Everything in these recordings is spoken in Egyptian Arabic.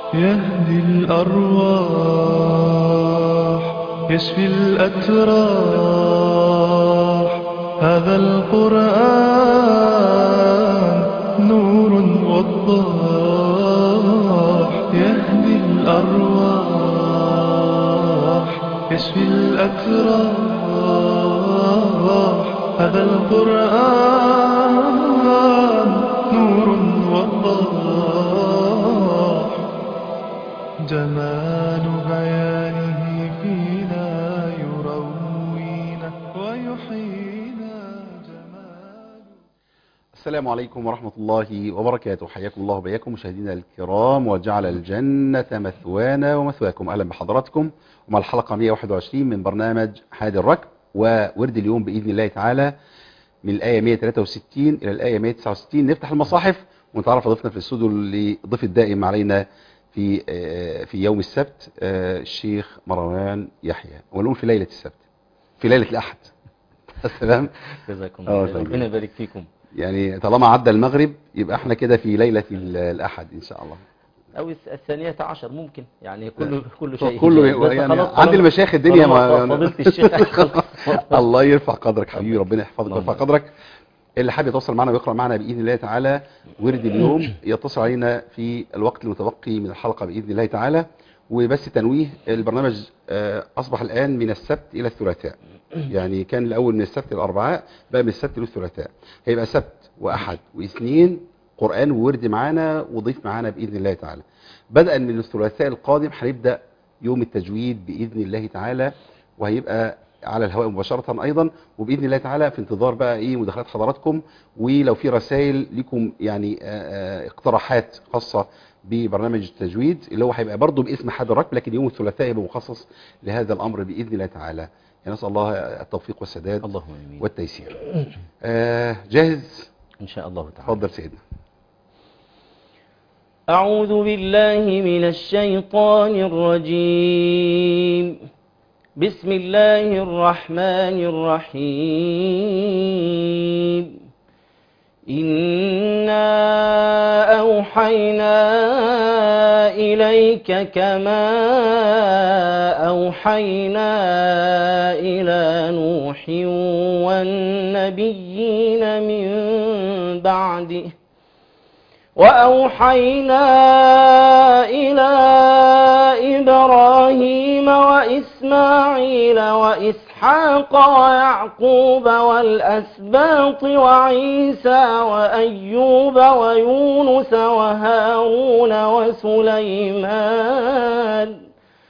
يهدي الأرواح يشفي الأتراح هذا القرآن نور وضاح يهدي الأرواح يشفي الأتراح هذا القرآن نور وضاح جمال بيانه فينا يروينا ويحيينا جمال السلام عليكم ورحمة الله وبركاته حياكم الله وبياكم مشاهدينا الكرام وجعل الجنة مثوانا ومثواكم أهلا بحضراتكم ومع الحلقة 121 من برنامج حاد الركب وورد اليوم بإذن الله تعالى من الآية 163 إلى الآية 169 نفتح المصاحف ونتعرف ضيفنا في الاستوديو اللي ضيف الدائم علينا في آه، في يوم السبت آه، الشيخ مروان يحيى ونقول في ليلة السبت في ليلة الأحد السلام جزاكم الله الله خير. ربنا يبارك فيكم يعني طالما عدى المغرب يبقى احنا كده في ليلة ال- الأحد إن شاء الله او الس- الثانية عشر ممكن يعني كل كل شيء كله جائز. بس يعني خلاص عند طالما- المشايخ الدنيا طالما ما فضيلة الشيخ خلاص. الله يرفع قدرك حبيبي ربنا يحفظك اللهم ويرفع قدرك اللي حابب يتواصل معنا ويقرأ معنا بإذن الله تعالى ورد اليوم يتصل علينا في الوقت المتبقي من الحلقة بإذن الله تعالى وبس تنويه البرنامج آه، أصبح الآن من السبت إلى الثلاثاء يعني كان الأول من السبت إلى الأربعاء بقى من السبت للثلاثاء هيبقى سبت وأحد واثنين قرآن وورد معانا وضيف معانا بإذن الله تعالى بدءا من الثلاثاء القادم هنبدأ يوم التجويد بإذن الله تعالى وهيبقى على الهواء مباشرة أيضا وبإذن الله تعالى في انتظار بقى إيه مداخلات حضراتكم ولو في رسائل لكم يعني آه، آه، اقتراحات خاصة ببرنامج التجويد اللي هو هيبقى برضه باسم حد الركب لكن يوم الثلاثاء يبقى مخصص لهذا الأمر بإذن الله تعالى يعني نسأل الله التوفيق والسداد اللهم امين والتيسير آه، جاهز ان شاء الله تعالى تفضل سيدنا أعوذ بالله من الشيطان الرجيم بسم الله الرحمن الرحيم إنا أوحينا إليك كما أوحينا إلى نوح والنبيين من بعده وأوحينا إلى إبراهيم وإسماعيل وإسحاق ويعقوب والأسباط وعيسى وأيوب ويونس وهارون وسليمان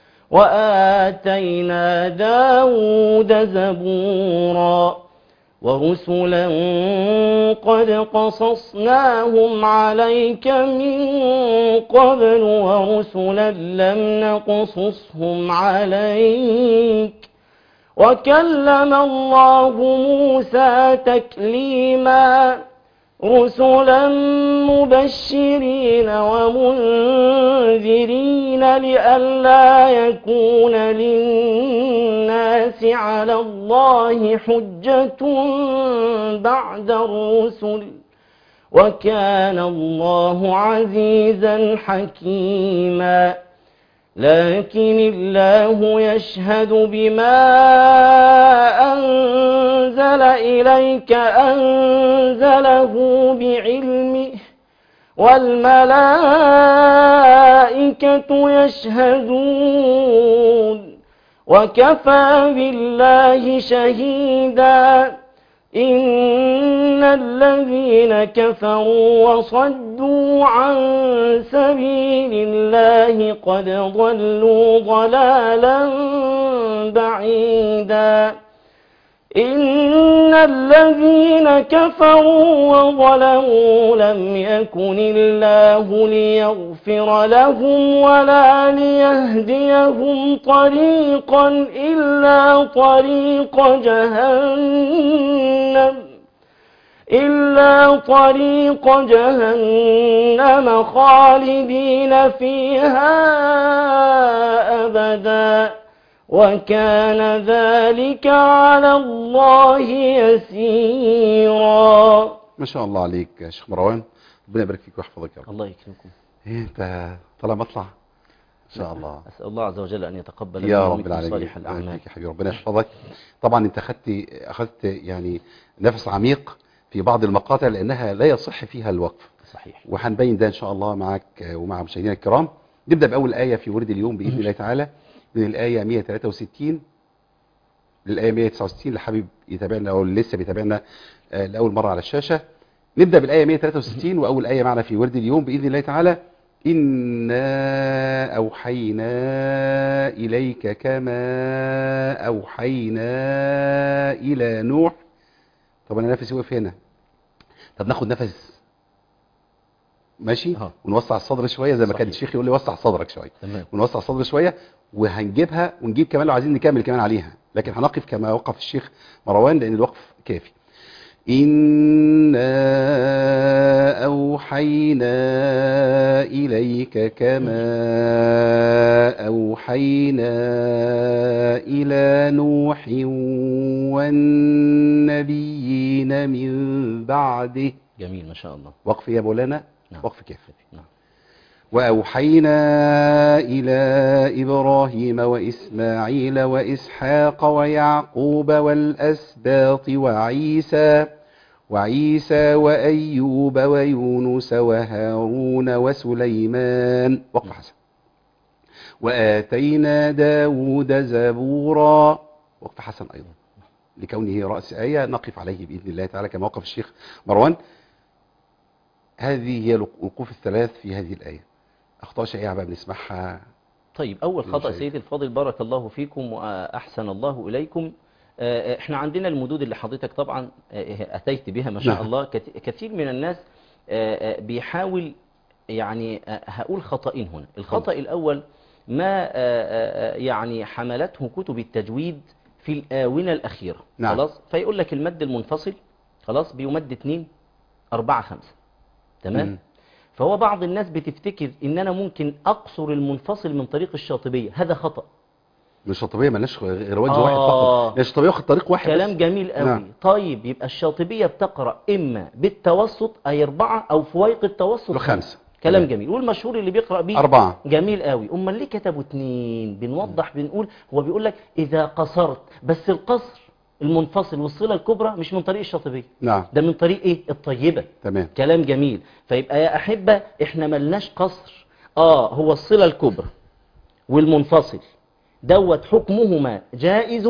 وآتينا داود زبورا ورسلا قد قصصناهم عليك من قبل ورسلا لم نقصصهم عليك وكلم الله موسى تكليما رسلا مبشرين ومنذرين لئلا يكون للناس على الله حجة بعد الرسل وكان الله عزيزا حكيما لكن الله يشهد بما أنزل إليك أنزله بعلمه والملائكة يشهدون وكفى بالله شهيدا إن الذين كفروا وصدوا عن سبيل الله قد ضلوا ضلالا بعيدا إن الذين كفروا وظلموا لم يكن الله ليغفر لهم ولا ليهديهم طريقا إلا طريق جهنم إلا طريق جهنم خالدين فيها أبدا وكان ذلك على الله يسيرا ما شاء الله عليك يا شيخ مروان ربنا يبارك فيك ويحفظك يا رب الله يكرمكم ايه انت طالع مطلع ان شاء الله أسأل الله عز وجل أن يتقبل يا منا رب ومنكم العالمين صالح الله الأعمال يبارك يا حبيبي ربنا يحفظك طبعا انت اخذت اخذت يعني نفس عميق في بعض المقاطع لانها لا يصح فيها الوقف صحيح وهنبين ده ان شاء الله معك ومع مشاهدينا الكرام نبدا باول ايه في ورد اليوم باذن الله تعالى من الايه 163 للايه 169 اللي حابب يتابعنا او اللي لسه بيتابعنا آه، لاول مره على الشاشه نبدا بالايه 163 واول ايه معنا في ورد اليوم باذن الله تعالى إنا أوحينا إليك كما أوحينا إلى نوح طب أنا نفسي وقف هنا طب ناخد نفس ماشي أها. ونوسع الصدر شوية زي ما كان صحيح. الشيخ يقول لي وسع صدرك شوية تمام ونوسع الصدر شوية وهنجيبها ونجيب كمان لو عايزين نكمل كمان عليها لكن هنقف كما وقف الشيخ مروان لأن الوقف كافي إنا أوحينا إليك كما أوحينا إلى نوح والنبيين من بعده جميل ما شاء الله وقف يا مولانا نعم. وقف كافي نعم وأوحينا إلى إبراهيم وإسماعيل وإسحاق ويعقوب والأسباط وعيسى وعيسى وأيوب ويونس وهارون وسليمان وقف حسن وآتينا داود زبورا وقف حسن أيضا لكونه رأس آية نقف عليه بإذن الله تعالى كما وقف الشيخ مروان هذه هي الوقوف الثلاث في هذه الآية أخطاء شائعة بقى بنسمعها طيب أول خطأ المشاهد. سيدي الفاضل بارك الله فيكم وأحسن الله إليكم آه، احنا عندنا المدود اللي حضرتك طبعا آه، أتيت بها ما شاء نعم. الله كت- كثير من الناس آه، آه، بيحاول يعني آه، هقول خطأين هنا الخطأ الأول ما آه، آه، آه، يعني حملته كتب التجويد في الآونة الأخيرة نعم. خلاص فيقول لك المد المنفصل خلاص بيمد 2 4 5 تمام مم. فهو بعض الناس بتفتكر ان انا ممكن اقصر المنفصل من طريق الشاطبية هذا خطأ مش الشاطبية ملناش غير وجه آه. واحد فقط لأن الشاطبية واخد طريق واحد كلام بس. جميل قوي نعم. طيب يبقى الشاطبية بتقرأ اما بالتوسط اي اربعة او فويق التوسط خمسة. كلام تمام. جميل والمشهور اللي بيقرأ بيه أربعة جميل قوي امال ليه كتبوا اتنين بنوضح بنقول هو بيقول لك اذا قصرت بس القصر المنفصل والصلة الكبرى مش من طريق الشاطبية نعم ده من طريق ايه الطيبة تمام كلام جميل فيبقى يا أحبة إحنا ملناش قصر آه هو الصلة الكبرى والمنفصل دوت حكمهما جائز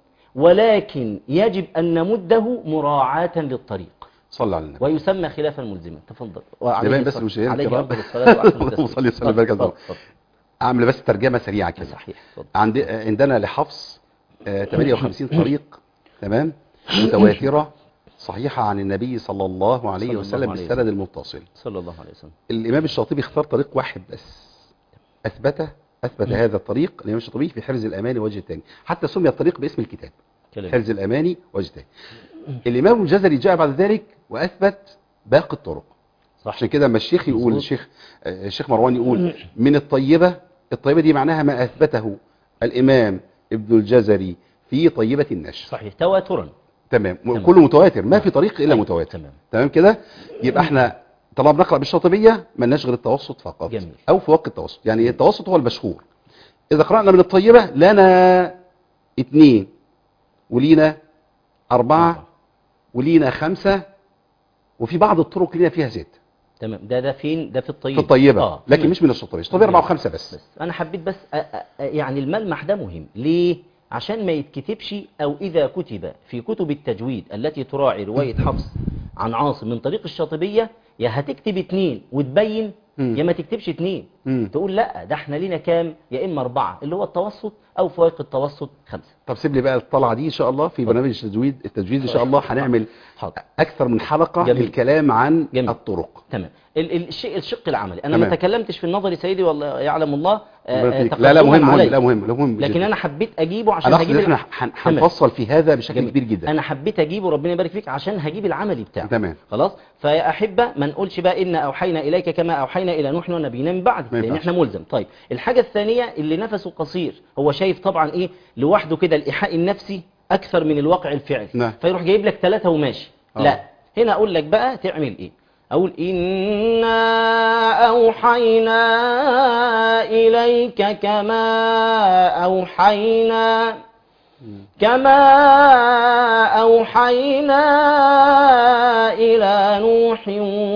ولكن يجب أن نمده مراعاة للطريق صلى على النبي ويسمى خلافا ملزما تفضل يبين بس المشاهدين عليه الكرام. أفضل الصلاة وأحسن اللهم التسليم. صل وسلم وبارك على اتفضل، النبي. اتفضل. أعمل بس ترجمة سريعة كده صحيح اتفضل. عند عندنا لحفص آه، 58 طريق تمام متواترة صحيحة عن النبي صلى الله عليه صلى الله وسلم عليه بالسند المتصل صلى الله عليه وسلم الإمام الشاطبي اختار طريق واحد بس أثبته أثبت هذا الطريق الإمام الشاطبي في حرز الأماني وجه الثاني حتى سمي الطريق باسم الكتاب كلام حرز الأماني وجه الثاني الإمام الجزري جاء بعد ذلك وأثبت باقي الطرق صح عشان كده لما الشيخ يقول مظبوط. الشيخ آه، الشيخ مروان يقول من الطيبة الطيبة دي معناها ما أثبته الإمام ابن الجزري في طيبة النشر صحيح تواترا تمام تمام. كله متواتر ما في طريق إلا أيوة، متواتر تمام تمام كده يبقى احنا طالما بنقرأ بالشاطبية ملناش غير التوسط فقط جميل. أو في وقت التوسط يعني التوسط هو المشهور إذا قرأنا من الطيبة لنا اثنين ولينا أربعة ولينا خمسة وفي بعض الطرق لينا فيها ستة تمام ده ده فين ده في الطيب في الطيبة آه. لكن تمام. مش من الشاطبية الشاطبية أربعة وخمسة بس بس انا حبيت بس أ- أ- أ- يعني الملمح ده مهم ليه عشان ما يتكتبش او اذا كتب في كتب التجويد التي تراعي رواية حفص عن عاصم من طريق الشاطبية يا هتكتب اتنين وتبين مم. يا ما تكتبش اتنين مم. تقول لا ده احنا لينا كام يا اما اربعة اللي هو التوسط او فوائق التوسط خمسة طب سيب لي بقى الطلعة دي إن شاء الله في برنامج التجويد التجويد إن شاء الله هنعمل حاضر أكثر من حلقة جميل. للكلام عن جميل. الطرق تمام ال- ال- الشيء الشق العملي انا ما تمام. تكلمتش في النظر سيدي والله يعلم الله آه، ربنا آه، يخليك. لا لا تقدما مهم مهم علي. لا مهم لا مهم لكن جداً. انا حبيت اجيبه عشان أنا أقصد هجيب إن الع- احنا هن- تمام. هنفصل في هذا بشكل جميل. كبير جدا انا حبيت اجيبه ربنا يبارك فيك عشان هجيب العملي بتاعه تمام خلاص فيا احبه ما نقولش بقى ان اوحينا اليك كما اوحينا الى نوح ونبينا من بعد ما لان ينفعش. احنا ملزم طيب الحاجه الثانيه اللي نفسه قصير هو شايف طبعا ايه لوحده كده الايحاء النفسي اكثر من الواقع الفعلي نعم. فيروح جايب لك ثلاثه وماشي آه. لا هنا اقول لك بقى تعمل ايه أقول إنا أوحينا إليك كما أوحينا كما أوحينا إلى نوح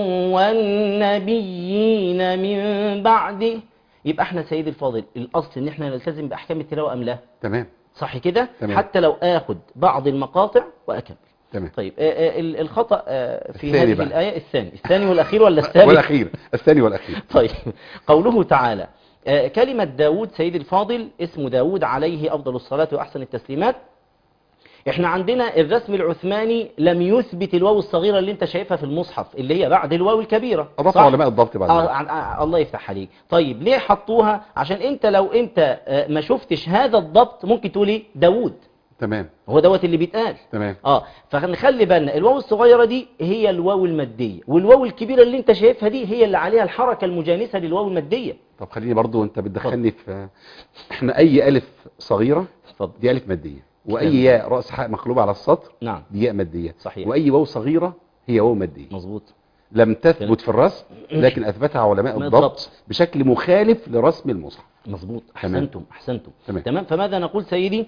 والنبيين من بعده يبقى احنا سيد الفاضل الأصل ان احنا نلتزم بأحكام التلاوة أم لا تمام صح كده تمام. حتى لو آخد بعض المقاطع وأكمل تمام طيب آه، آه، ال- الخطأ آه، في الثاني هذه بقى. الآية الثاني الثاني والأخير ولا الثالث والاخير الثاني والاخير طيب قوله تعالى آه، كلمة داود سيد الفاضل اسم داود عليه أفضل الصلاة وأحسن التسليمات احنا عندنا الرسم العثماني لم يثبت الواو الصغيرة اللي انت شايفها في المصحف اللي هي بعد الواو الكبيرة اضاف صح؟ علماء الضبط بعد آه ذلك. آه آه الله يفتح عليك طيب ليه حطوها عشان انت لو انت آه، ما شفتش هذا الضبط ممكن تقول ايه داود تمام هو دوت اللي بيتقال تمام اه فنخلي بالنا الواو الصغيره دي هي الواو الماديه والواو الكبيره اللي انت شايفها دي هي اللي عليها الحركه المجانسه للواو الماديه طب خليني برضو انت بتدخلني في احنا اي الف صغيره اتفضل دي الف ماديه واي تمام. ياء راس حاء مقلوبه على السطر نعم دي ياء ماديه صحيح. واي واو صغيره هي واو ماديه مظبوط لم تثبت في الرسم لكن اثبتها علماء ما الضبط الضبط. بشكل مخالف لرسم المصحف مظبوط تمام. احسنتم احسنتم تمام. تمام فماذا نقول سيدي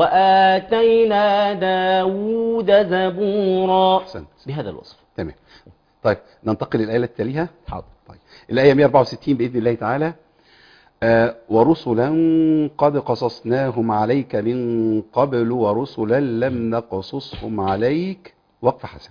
واتينا داوود زبورا احسنت بهذا الوصف تمام طيب ننتقل للايه اللي تليها حاضر طيب الآية 164 بإذن الله تعالى آه ورسلا قد قصصناهم عليك من قبل ورسلا لم نقصصهم عليك وقف حسن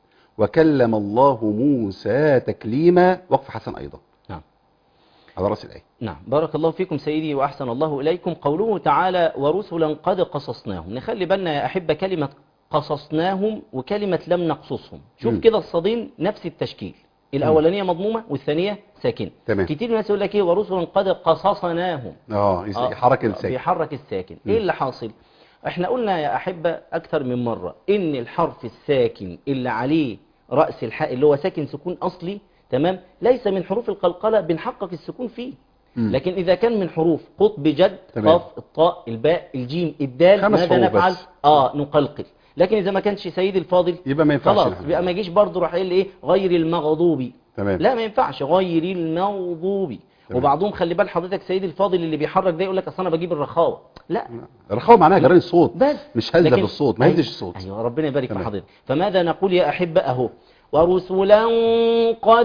وكلم الله موسى تكليما وقف حسن أيضا نعم على رأس الآية نعم بارك الله فيكم سيدي وأحسن الله إليكم قوله تعالى ورسلا قد قصصناهم نخلي بالنا يا أحبة كلمة قصصناهم وكلمة لم نقصصهم شوف مم. كده الصادين نفس التشكيل الأولانية مضمومة والثانية ساكنة تمام. كتير ناس يقول لك إيه ورسلا قد قصصناهم اه يس- آه، حركة آه، الساكن بيحرك الساكن مم. ايه اللي حاصل احنا قلنا يا احبة اكثر من مرة ان الحرف الساكن اللي عليه رأس الحاء اللي هو ساكن سكون اصلي تمام ليس من حروف القلقلة بنحقق السكون فيه مم. لكن اذا كان من حروف قطب جد تمام. قاف الطاء الباء الجيم الدال خمس ماذا حروف نفعل بس. اه نقلقل لكن اذا ما كانش سيد الفاضل يبقى ما ينفعش خلاص نحن. يبقى ما يجيش برضه راح قايل ايه غير المغضوب تمام لا ما ينفعش غير المغضوب تمام. وبعضهم خلي بال حضرتك سيد الفاضل اللي بيحرك ده يقول لك اصل انا بجيب الرخاوه لا الرخاوة معناها جرين الصوت بس مش هزة لكن- بالصوت ما أيوة- هزش الصوت ايوه ربنا يبارك في تمام. حضرتك فماذا نقول يا احبه اهو ورسلا قد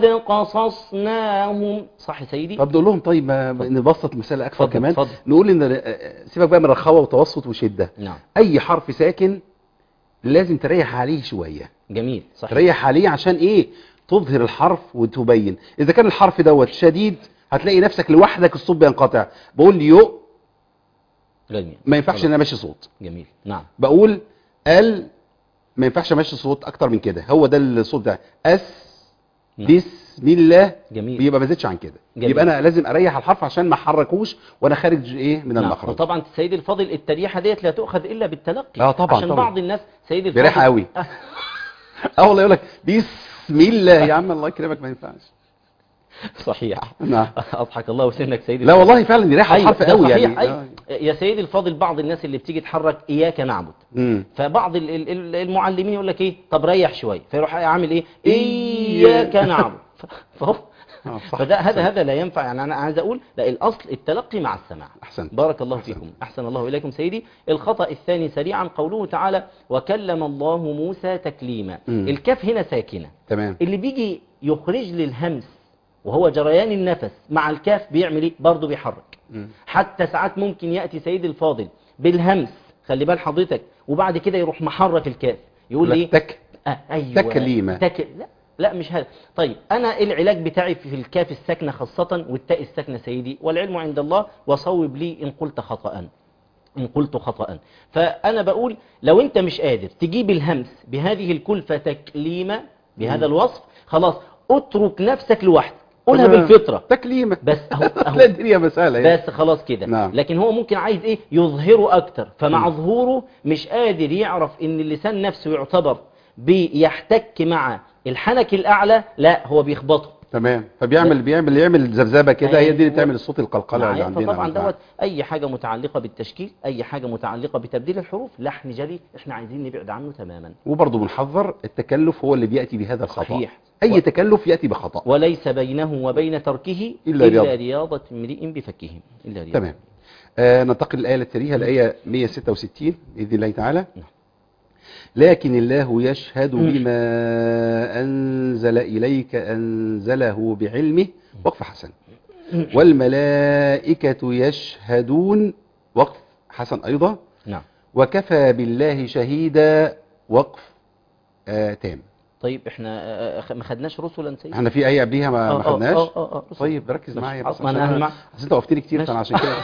قصصناهم صح يا سيدي طب نقول لهم طيب ما نبسط المسألة أكثر اتفضل، كمان اتفضل. نقول إن آه، سيبك بقى من رخاوة وتوسط وشدة نعم أي حرف ساكن لازم تريح عليه شوية جميل صح تريح عليه عشان ايه تظهر الحرف وتبين اذا كان الحرف دوت شديد هتلاقي نفسك لوحدك الصوت بينقطع بقول يو جميل ما ينفعش خلاص. ان انا ماشي صوت جميل نعم بقول ال ما ينفعش امشي صوت اكتر من كده هو ده الصوت ده اس نعم. بسم الله جميل بيبقى ما زادش عن كده جميل. يبقى انا لازم اريح الحرف عشان ما احركوش وانا خارج ايه من نعم. المخرج وطبعا سيد الفاضل التريحه ديت لا تؤخذ الا بالتلقي آه طبعا، عشان طبعا. بعض الناس سيد الفاضل بيريح قوي. اه والله يقول لك بسم الله يا عم الله يكرمك ما ينفعش صحيح نعم اضحك الله سنك سيد لا والله فعلا يريح أيوة، الحرف ده قوي صحيح، يعني أيوة. آه. يا سيدي الفاضل بعض الناس اللي بتيجي تحرك اياك نعبد مم. فبعض ال- ال- ال- المعلمين يقول لك ايه طب ريح شويه فيروح عامل ايه إياك. اياك نعبد ف- فهو آه، صح. فده هذا أحسنت. هذا لا ينفع يعني انا عايز اقول لا الاصل التلقي مع السماع أحسنت. بارك الله أحسنت. فيكم احسن الله اليكم سيدي الخطا الثاني سريعا قوله تعالى وكلم الله موسى تكليما مم. الكاف هنا ساكنه تمام اللي بيجي يخرج لي الهمس وهو جريان النفس مع الكاف بيعمل ايه برضه بيحرك مم. حتى ساعات ممكن يأتي سيد الفاضل بالهمس خلي بال حضرتك وبعد كده يروح محرك الكاف يقول لي تك آه أيوة تكليمة. تك... لا لا مش هذا طيب أنا العلاج بتاعي في الكاف الساكنة خاصة والتاء الساكنة سيدي والعلم عند الله وصوب لي إن قلت خطأ إن قلت خطأ فأنا بقول لو أنت مش قادر تجيب الهمس بهذه الكلفة تكليمة بهذا الوصف خلاص اترك نفسك لوحدك قولها تمام. بالفطرة تكليمة بس أهو أهو لا الدنيا مسألة يعني. بس خلاص كده نعم. لكن هو ممكن عايز ايه يظهره اكتر فمع ظهوره مش قادر يعرف ان اللسان نفسه يعتبر بيحتك مع الحنك الاعلى لا هو بيخبطه تمام فبيعمل بيعمل يعمل ذبذبه كده هي دي اللي أيوة. بتعمل الصوت القلقله اللي معايا عندنا فطبعا نعم. دوت اي حاجه متعلقه بالتشكيل اي حاجه متعلقه بتبديل الحروف لحن جلي احنا عايزين نبعد عنه تماما وبرضه بنحذر التكلف هو اللي بياتي بهذا الخطا صحيح. اي و- تكلف ياتي بخطا وليس بينه وبين تركه إلا الا, رياضة. رياضه امرئ بفكه الا رياضه تمام آه ننتقل للآية التي تليها الآية 166 بإذن الله تعالى نعم. لكن الله يشهد بما أنزل إليك أنزله بعلمه وقف حسن والملائكة يشهدون وقف حسن أيضا نعم وكفى بالله شهيدا وقف آه تام طيب احنا آه، آه، ما خدناش رسلا سيدي احنا في آية قبليها ما, ما آه، آه، خدناش آه، آه، آه، رسل. طيب ركز ماشي. معايا بس ما عشان أنا أنا- مع- عشان انت وقفتني كتير ماشي. فانا عشان كده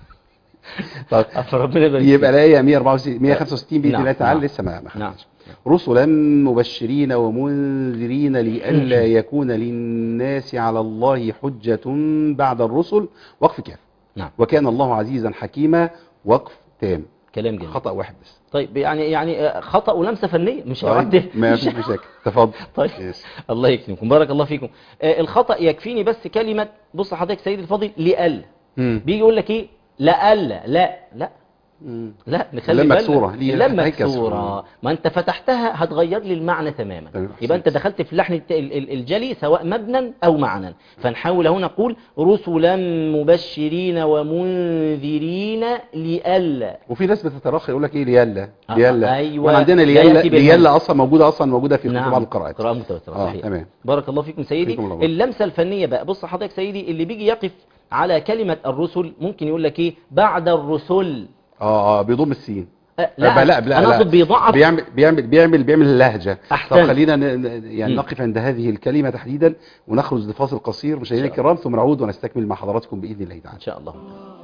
طيب ربنا يبارك يبقى فيك. الآية 164 165 بإذن نعم، الله تعالى نعم. لسه ما ما نعم خدناش رسلا مبشرين ومنذرين لئلا يكون للناس على الله حجة بعد الرسل وقف كاف نعم وكان الله عزيزا حكيما وقف تام كلام جميل خطأ واحد بس طيب يعني يعني آه، خطا ولمسه فنيه مش طيب، هيعدل ما مش- فيش مشاكل تفضل طيب يس. الله يكرمكم بارك الله فيكم آه، الخطا يكفيني بس كلمه بص حضرتك سيدي الفاضل لألا مم. بيجي يقول لك ايه لألا لا لا مم. لا نخلي اللام بالنا. مكسورة. ليه؟ اللام هي كسرة. مكسورة ما انت فتحتها هتغير لي المعنى تماما تمام، يبقى انت أحسنت. دخلت في اللحن الت- ال- ال- الجلي سواء مبنا او معنا فنحاول هنا نقول رسلا مبشرين ومنذرين لئلا وفي ناس بتترخي يقول لك ايه ليلا آه، ليلا أيوة. وانا عندنا لا ليلا يأتي بالهمس. ليلا اصلا موجوده اصلا موجوده في كتب بعض القراءات قراءة متواترة اه صحيح تمام بارك الله فيكم سيدي فيكم الله. اللمسة الفنية بقى بص حضرتك سيدي اللي بيجي يقف على كلمة الرسل ممكن يقول لك ايه بعد الرسل اه اه بيضم السين أه لا لا لا انا لا. اقصد بيضعف بيعمل بيعمل بيعمل بيعمل لهجه أحسنت. طب خلينا ن- ن- يعني مم. نقف عند هذه الكلمه تحديدا ونخرج لفاصل قصير مشاهدينا إن شاء الله. الكرام ثم نعود ونستكمل مع حضراتكم باذن الله تعالى ان شاء الله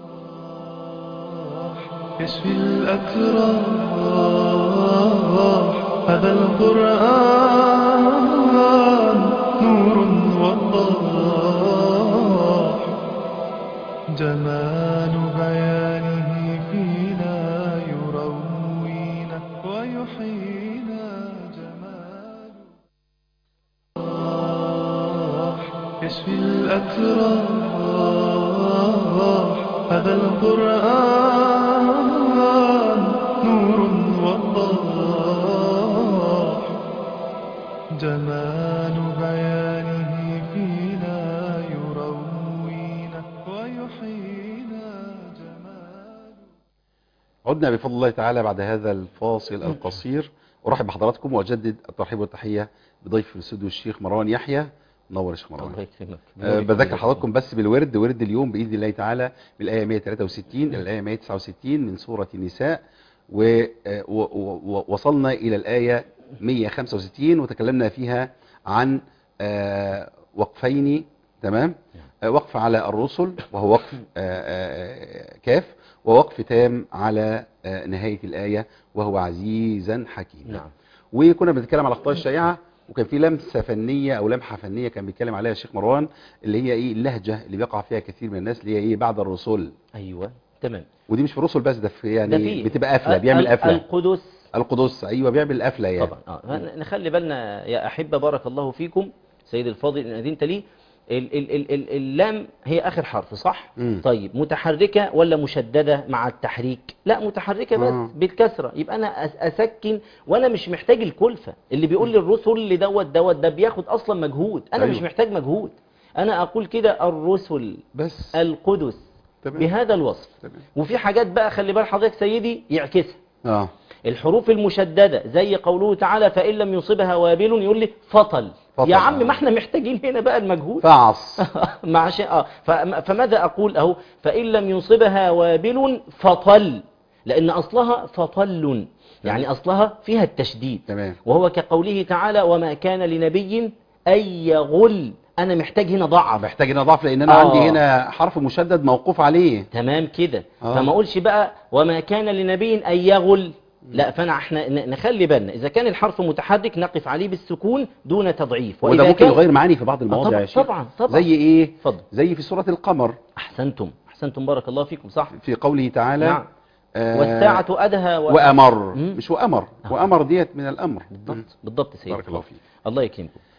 يشفي الأتراح هذا القرآن نور وضاح جمال بيانه فينا يروينا ويحيينا جمال يشفي الأتراح هذا القرآن نور وضاح جمال بيانه فينا يروينا ويحيينا جمال عدنا بفضل الله تعالى بعد هذا الفاصل القصير ارحب بحضراتكم واجدد الترحيب والتحيه بضيف في الاستوديو الشيخ مروان يحيى منور يا شيخ مروان الله يكرمك أه بذكر حضراتكم بس بالورد ورد اليوم باذن الله تعالى بالايه 163 الى الايه 169 من سوره النساء ووصلنا الى الايه 165 وتكلمنا فيها عن آه، وقفين تمام آه، وقف على الرسل وهو وقف آه، آه، كاف ووقف تام على آه، نهايه الايه وهو عزيزا حكيما نعم وكنا بنتكلم على الاخطاء الشائعه وكان في لمسه فنيه او لمحه فنيه كان بيتكلم عليها الشيخ مروان اللي هي ايه اللهجه اللي بيقع فيها كثير من الناس اللي هي ايه بعد الرسل ايوه تمام ودي مش في الرسل بس ده في ده يعني فيه. بتبقى قفله ال- بيعمل ال- قفله القدس القدس ايوه بيعمل قفله يعني طبعا اه نخلي بالنا يا احبه بارك الله فيكم سيد الفاضل ان اذنت لي ال ال ال ال اللام هي اخر حرف صح مم. طيب متحركه ولا مشدده مع التحريك لا متحركه بس آه. بالكسره يبقى انا أس- اسكن وانا مش محتاج الكلفه اللي بيقول لي الرسل اللي دوت دوت ده بياخد اصلا مجهود انا أيوه. مش محتاج مجهود انا اقول كده الرسل بس القدس تمام. بهذا الوصف تمام. وفي حاجات بقى خلي بال حضرتك سيدي يعكسها اه الحروف المشددة زي قوله تعالى فإن لم يصبها وابل يقول لي فطل, فطل، يا عم آه. ما احنا محتاجين هنا بقى المجهود فعص مع شيء اه فم- فماذا أقول أهو فإن لم يصبها وابل فطل لأن أصلها فطل يعني أصلها فيها التشديد تمام وهو كقوله تعالى وما كان لنبي أن يغل أنا محتاج هنا ضعف محتاج هنا ضعف لان انا آه. عندي هنا حرف مشدد موقوف عليه تمام كده آه. فما اقولش بقى وما كان لنبي ان يغل لا فانا احنا ن- نخلي بالنا اذا كان الحرف متحرك نقف عليه بالسكون دون تضعيف وده ممكن يغير معاني في بعض المواضع طبعا يا شيخ طبعا طبعا زي ايه اتفضل زي في سوره القمر احسنتم احسنتم بارك الله فيكم صح في قوله تعالى نعم آه، والساعه ادهى و... وامر مم. مش وامر آه. وامر ديت من الامر مم. بالضبط بالضبط سيدي بارك الله فيك الله يكرمكم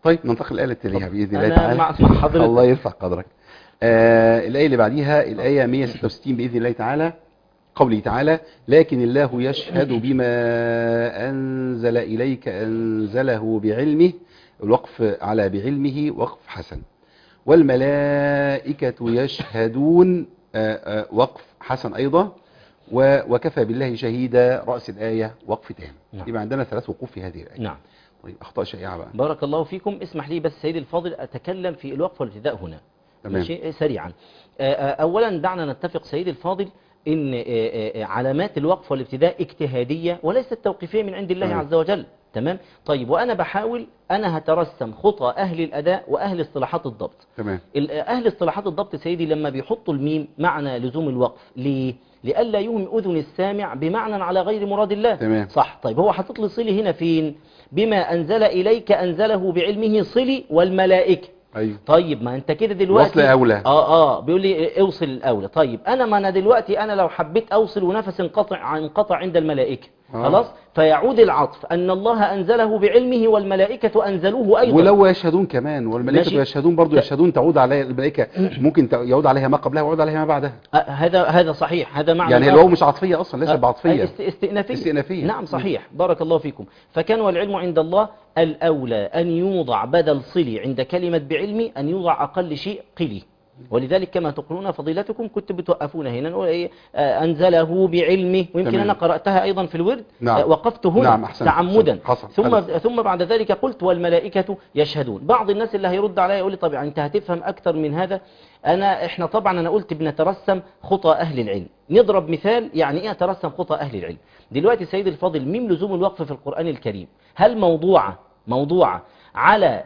طيب ننتقل الآية التالية بإذن الله أنا تعالى مع مع حضرتك الله يرفع قدرك آه الآية اللي بعديها الآية 166 بإذن الله تعالى قوله تعالى لكن الله يشهد بما أنزل إليك أنزله بعلمه الوقف على بعلمه وقف حسن والملائكة يشهدون آه، آه، وقف حسن أيضا و- وكفى بالله شهيدا رأس الآية وقف تام نعم. يبقى عندنا ثلاث وقوف في هذه الآية نعم طيب أخطاء شائعة بقى بارك الله فيكم اسمح لي بس سيدي الفاضل أتكلم في الوقف والابتداء هنا تمام. ماشي سريعا آه، آه، أولا دعنا نتفق سيدي الفاضل إن آه، آه، علامات الوقف والابتداء اجتهادية وليست توقيفية من عند الله تمام. عز وجل تمام طيب وأنا بحاول أنا هترسم خطى أهل الأداء وأهل اصطلاحات الضبط تمام ال- أهل اصطلاحات الضبط سيدي لما بيحطوا الميم معنى لزوم الوقف ليه؟ لئلا يوهم أذن السامع بمعنى على غير مراد الله تمام. صح طيب هو حاطط لي صلي هنا فين بما أنزل إليك أنزله بعلمه صلي والملائكة أيوه طيب ما انت كده دلوقتي وصل أولى. اه اه بيقول لي اوصل الاولى طيب انا ما انا دلوقتي انا لو حبيت اوصل ونفس انقطع انقطع عند الملائكه آه. خلاص فيعود العطف ان الله انزله بعلمه والملائكه انزلوه ايضا ولو يشهدون كمان والملائكة ماشي. يشهدون برضو ت- يشهدون تعود عليها الملائكة ممكن تع- يعود عليها ما قبلها ويعود عليها ما بعدها آه هذا هذا صحيح هذا معنى يعني آخر. الواو مش عطفية أصلا ليست آه، بعطفية است- استئنافية. استئنافية. نعم صحيح بارك الله فيكم فكان والعلم عند الله الأولى أن يوضع بدل صلي عند كلمة بعلمي أن يوضع أقل شيء قلي ولذلك كما تقولون فضيلتكم كنت بتوقفون هنا نقول إيه آه، أنزله بعلمه ويمكن تمام. أنا قرأتها أيضا في الورد نعم. آه، وقفت هنا نعم، أحسنت، تعمدا أحسنت. حصل، ثم حدث. ثم بعد ذلك قلت والملائكة يشهدون بعض الناس اللي هيرد عليا يقول لي طب يعني انت هتفهم اكتر من هذا انا احنا طبعا انا قلت بنترسم خطى اهل العلم نضرب مثال يعني ايه اترسم خطى اهل العلم دلوقتي سيد الفاضل ميم لزوم الوقف في القرآن الكريم هل موضوعة موضوعة على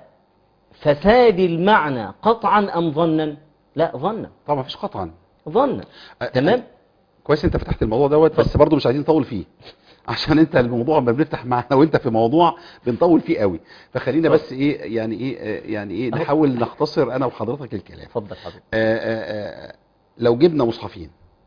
فساد المعنى قطعا ام ظنا لا ظنا طبعا مفيش قطعا ظنا أ- تمام كويس انت فتحت الموضوع دوت بس برضو مش عايزين نطول فيه عشان انت الموضوع ما بنفتح معنا وانت في موضوع بنطول فيه قوي فخلينا بس ايه يعني ايه آه، يعني ايه أهو. نحاول نختصر انا وحضرتك الكلام اتفضل حضرتك آه، آه، آه، لو جبنا مصحفين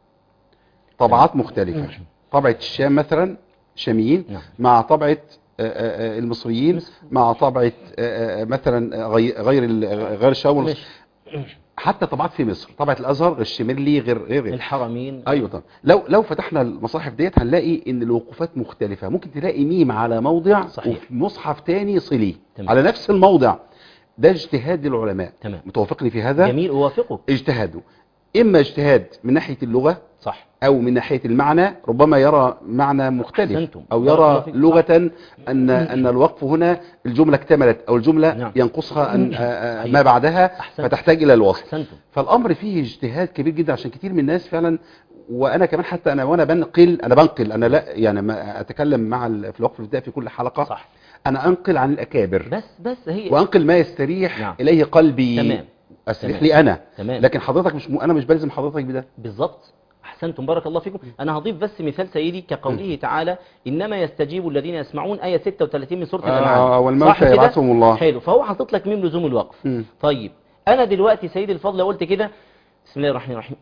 طبعات مختلفة طبعة الشام مثلا شاميين نعم. مع طبعة آه، آه، آه، المصريين مصر. مع طبعة آه، آه، مثلا آه، غي- غير ال- غير الشام والمصر. ماشي. حتى طبعات في مصر طبعة الازهر غير الشمرلي غير غير غير الحرمين ايوه طبعا لو لو فتحنا المصاحف ديت هنلاقي ان الوقوفات مختلفة ممكن تلاقي ميم على موضع صحيح. وفي مصحف تاني صلي تمام. على نفس الموضع ده اجتهاد للعلماء تمام. متوافقني في هذا جميل اوافقك اجتهادوا اما اجتهاد من ناحية اللغة صح او من ناحية المعنى ربما يرى معنى مختلف أحسنتم. او بارك الله يرى فيك. لغة ان ان الوقف هنا الجملة اكتملت او الجملة نعم. ينقصها أن آه، آه، صحيح. ما بعدها أحسنت. فتحتاج الى الوصل احسنتم فالامر فيه اجتهاد كبير جدا عشان كتير من الناس فعلا وانا كمان حتى انا وانا بنقل انا بنقل انا لا يعني ما اتكلم مع ال- في الوقف الابتدائي في كل حلقة صح انا انقل عن الاكابر بس بس هي وانقل ما يستريح نعم. اليه قلبي تمام. استريح تمام. لي انا تمام. لكن حضرتك مش م... انا مش بلزم حضرتك بده بالضبط احسنتم بارك الله فيكم انا هضيف بس مثال سيدي كقوله تعالى انما يستجيب الذين يسمعون ايه 36 من سوره آه، الانعام والموتى صح كده؟ يبعثهم الله. حلو فهو حاطط لك ميم لزوم الوقف مم. طيب انا دلوقتي سيدي الفضل لو قلت كده بسم الله الرحمن الرحيم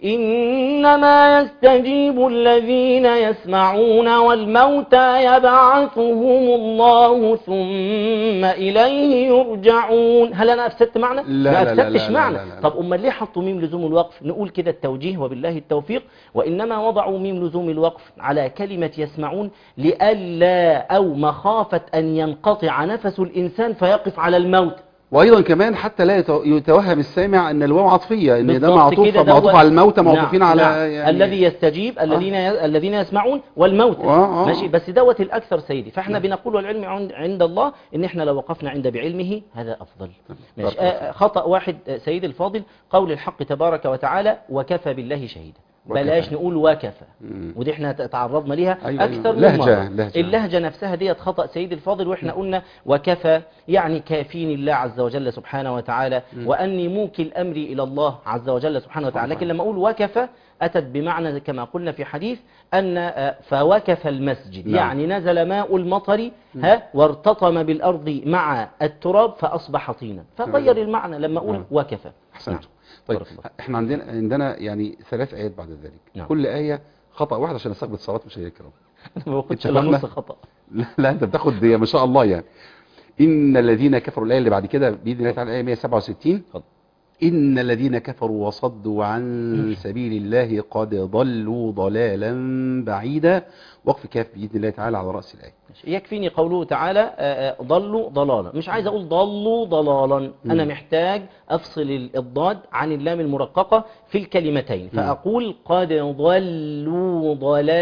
انما يستجيب الذين يسمعون والموتى يبعثهم الله ثم اليه يرجعون هل انا افسدت معنى لا، ما لا، لا، افسدتش لا، لا، معنى لا، لا. طب امال ليه حطوا ميم لزوم الوقف نقول كده التوجيه وبالله التوفيق وانما وضعوا ميم لزوم الوقف على كلمه يسمعون لئلا او مخافه ان ينقطع نفس الانسان فيقف على الموت وايضا كمان حتى لا يتو- يتوهم السامع ان الواو عطفيه ان ده بالضبط معطوف كده معطوف دوت. على الموتى معطوفين نعم، على نعم. يعني الذي يستجيب الذين الذين يسمعون والموت آه، آه. ماشي بس دوت الاكثر سيدي فاحنا بنقول والعلم عند, عند الله ان احنا لو وقفنا عند بعلمه هذا افضل ماشي بارك الله آه، خطا واحد آه، سيدي الفاضل قول الحق تبارك وتعالى وكفى بالله شهيدا وكفى. بلاش نقول وكفى مم. ودي احنا تعرضنا ليها أيوة، اكثر أيوة. من لهجة- مرة لهجة. اللهجه نفسها ديت خطا سيدي الفاضل واحنا قلنا وكفى يعني كافين الله عز وجل سبحانه وتعالى واني موكل امري الى الله عز وجل سبحانه وتعالى لكن لما اقول وكفى اتت بمعنى كما قلنا في حديث ان آه، فوكف المسجد نعم. يعني نزل ماء المطر ها وارتطم بالارض مع التراب فاصبح طينا فغير المعنى لما اقول نعم. وكفى احسنت طيب بارك الله. احنا عندنا عندنا يعني ثلاث ايات بعد ذلك نعم. كل ايه خطا واحد عشان نستقبل الصلاه مشاهدينا الكرام ما باخدش الا اتفقنا؟ نص خطا لا, لا انت بتاخد دي ما شاء الله يعني ان الذين كفروا الايه اللي بعد كده باذن الله تعالى الايه 167 اتفضل. ان الذين كفروا وصدوا عن سبيل الله قد ضلوا ضلالا بعيدا وقف كاف باذن الله تعالى على راس الايه ماشي. يكفيني قوله تعالى آه، آه، ضلوا ضلالا مش عايز اقول ضلوا ضلالا انا مم. محتاج محتاج افصل ال- الضاد عن اللام المرققه في الكلمتين مم. فاقول قد ضلوا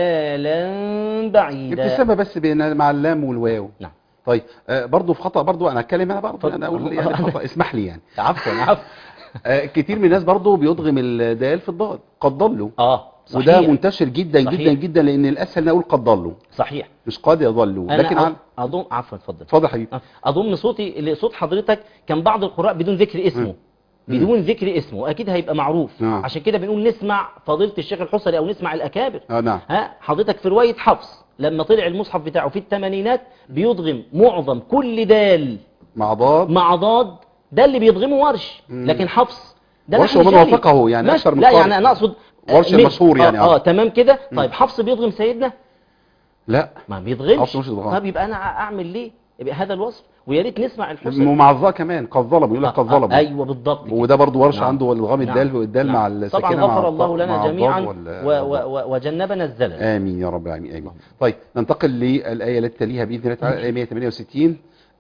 ضلالا بعيدا ابتسامه بس بين مع اللام والواو نعم طيب آه برضو في خطا برضو انا اتكلم انا برضو اتفضل. انا اقول يعني خطا اسمح لي يعني عفوا عفوا آه كتير من الناس برضو بيضغم الدال في الضاد قد ضلوا اه صحيح وده منتشر جدا صحيح. جدا جدا لان الاسهل ان اقول قد ضلوا صحيح مش قد يضلوا انا لكن أ- عن... اظن عفوا اتفضل اتفضل يا حبيبي اضم صوتي لصوت حضرتك كان بعض القراء بدون ذكر اسمه مم. بدون ذكر اسمه اكيد هيبقى معروف نعم. عشان كده بنقول نسمع فضيله الشيخ الحصري او نسمع الاكابر اه نعم ها حضرتك في روايه حفص لما طلع المصحف بتاعه في الثمانينات بيضغم معظم كل دال مع ضاد مع ضاد ده اللي بيضغمه ورش مم. لكن حفص ده ورش لحن ومن شامي. وافقه يعني ماشي. أكثر من لا قارئ. يعني انا اقصد آه، ورش من- المشهور يعني، اه, آه. آه تمام كده مم. طيب حفص بيضغم سيدنا لا ما بيضغمش حفص مش يضغم. طب يبقى انا اعمل ليه يبقى هذا الوصف ويا ريت نسمع الحسن ومع الظا كمان قد ظلموا يقول لك قد آه، آه، ظلموا ايوه بالضبط كده. وده برضو ورش نعم. عنده الغام نعم. الدال والدال نعم. مع طبعا السكينه مع غفر الضاد- الله لنا مع الضاد جميعا وال- و و و وجنبنا الزلل امين يا رب العالمين امين طيب ننتقل للايه التي تليها باذن الله تعالى الايه 168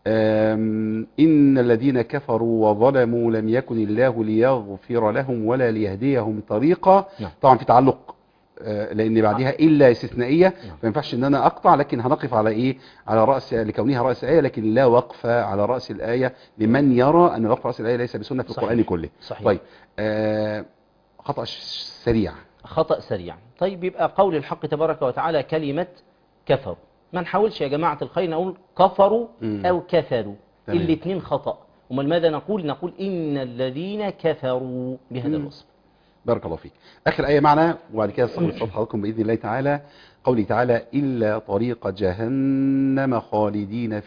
أم، ان الذين كفروا وظلموا لم يكن الله ليغفر لهم ولا ليهديهم طريقا نعم. طبعا في تعلق آه، لان بعدها الا استثنائيه نعم. ما ينفعش ان انا اقطع لكن هنقف على ايه على راس لكونها راس ايه لكن لا وقف على راس الايه لمن يرى ان وقف راس الايه ليس بسنه في صحيح. القران كله صحيح طيب آه، خطا ش- سريع خطأ سريع طيب يبقى قول الحق تبارك وتعالى كلمة كفروا ما نحاولش يا جماعة الخير نقول كفروا مم. أو كفروا تمام. الاثنين خطأ وما ماذا نقول نقول إن الذين كفروا بهذا مم. الوصف بارك الله فيك اخر ايه معنا وبعد كده استغفر صوت حضراتكم باذن الله تعالى قوله تعالى الا طريق جهنم خالدين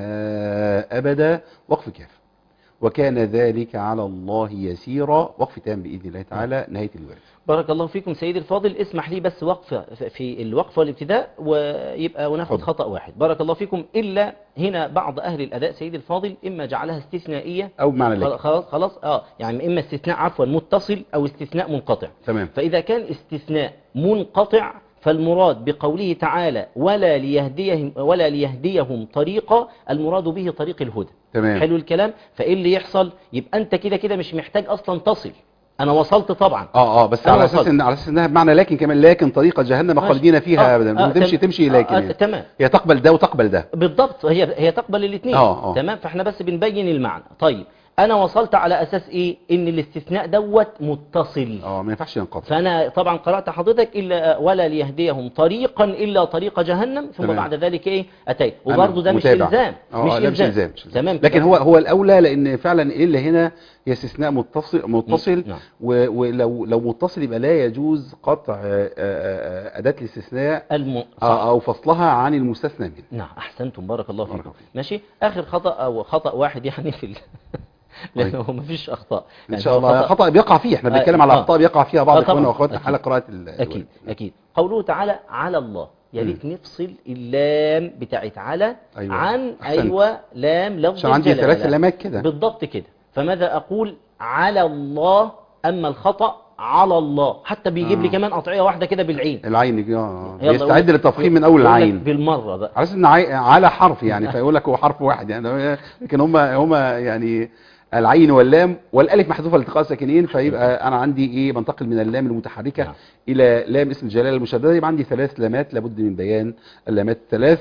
فيها ابدا وقف كاف وكان ذلك على الله يسيرا وقف تام باذن الله تعالى نهايه الورد بارك الله فيكم سيدي الفاضل اسمح لي بس وقفة في الوقفة والابتداء ويبقى وناخد اتفضل. خطأ واحد بارك الله فيكم إلا هنا بعض أهل الأداء سيدي الفاضل إما جعلها استثنائية او بمعنى خلاص لك خلاص خلاص اه يعني اما استثناء عفوا متصل او استثناء منقطع تمام فاذا كان استثناء منقطع فالمراد بقوله تعالى ولا ليهديهم ولا ليهديهم طريقا المراد به طريق الهدى تمام حلو الكلام فايه اللي يحصل يبقى انت كده كده مش محتاج اصلا تصل انا وصلت طبعا اه اه بس أنا على اساس وصلت. ان على اساس انها بمعنى لكن كمان لكن طريقه جهنم ماشي. خالدين فيها آه، ابدا آه، تمشي تم- تمشي آه، لكن آه، يعني. تمام هي تقبل ده وتقبل ده بالضبط هي هي تقبل الاثنين آه، آه. تمام فاحنا بس بنبين المعنى طيب انا وصلت على اساس ايه ان الاستثناء دوت متصل اه ما ينفعش ينقطع فأنا طبعا قرأت حضرتك إلا ولا ليهديهم طريقا إلا طريق جهنم ثم تمام. بعد ذلك إيه أتيت أنا وبرضه ده مش متابع. إلزام اه مش آه، لا مش إلزام الزام مش إلزام. تمام لكن كده. هو هو الاولى لان فعلا ايه اللي هنا هي استثناء متصل متصل نعم. و- ولو لو متصل يبقى لا يجوز قطع آه، آه، آه، اداه الاستثناء الم... صح. آه، او فصلها عن المستثنى منه نعم أحسنتم بارك الله بارك فيكم الله فيك. ماشي آخر خطأ أو خطأ واحد يعني في ال... لأنه هو مفيش أخطاء ان يعني شاء هو الله خطا بيقع فيه احنا آه، بنتكلم على آه. اخطاء بيقع فيها بعض آه، اخواننا طبعاً. واخواتنا أكيد. حال قراءه ال- أكيد الورد. أكيد قوله تعالى على الله يا ريت نفصل اللام بتاعت على أيوة. عن أحسنت. أيوة لام لفظ عشان عندي الجلالة. ثلاث لامات كده بالضبط كده فماذا أقول على الله أما الخطأ على الله حتى بيجيب لي آه. كمان قطعية واحدة كده بالعين العين اه يلا بيستعد قول- للتفخيم من اول يقول لك العين بالمرة بقى على اساس ان عي- على حرف يعني فيقول لك هو حرف واحد يعني لكن هم هم يعني العين واللام والالف محذوفه لالتقاء ساكنين فيبقى انا عندي ايه بنتقل من اللام المتحركه نعم. الى لام اسم الجلاله المشدده يبقى عندي ثلاث لامات لابد من بيان اللامات الثلاث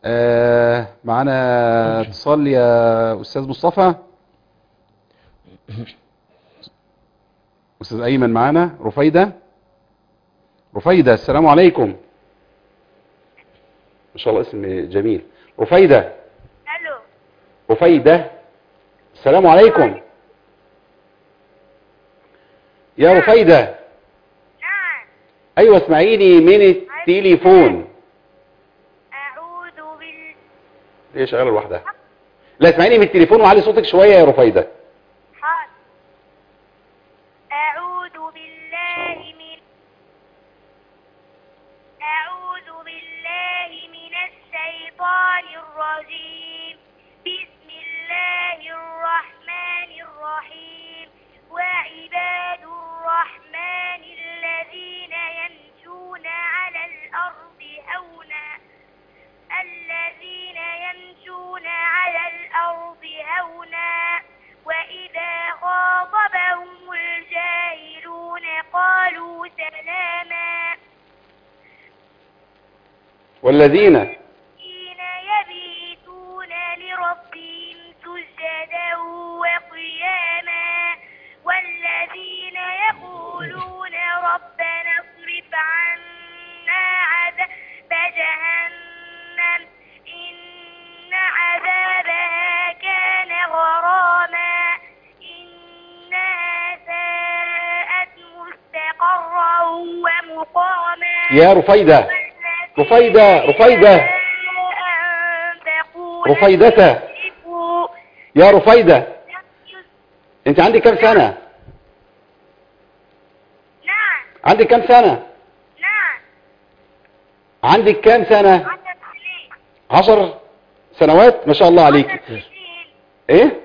آه معانا اتصال يا استاذ مصطفى استاذ ايمن معانا رفيده رفيده السلام عليكم ما شاء الله اسم جميل رفيده الو رفيدة السلام عليكم يا رفيدة نعم ايوه اسمعيني من التليفون اعوذ بال هي شغاله لوحدها لا اسمعيني من التليفون وعلي صوتك شويه يا رفيدة حاضر اعوذ بالله من اعوذ بالله من الشيطان الرجيم بسم الله الرحمن الرحيم وعباد الرحمن الذين يمشون على الأرض هونا الذين يمشون على الأرض هونا وإذا خاطبهم الجاهلون قالوا سلاما والذين الذين يبيتون لربهم سجدا وقياما والذين يقولون ربنا اصرف عنا عذاب جهنم إن عذابها كان غراما إنها ساءت مستقرا ومقاما يا رفيدة رفيدة رفيدة رفيدة يا رفيدة انت عندك كام سنة نعم عندك كام سنة نعم عندك كام سنة عشر سنين عشر سنوات ما شاء الله عليك عشر سنين ايه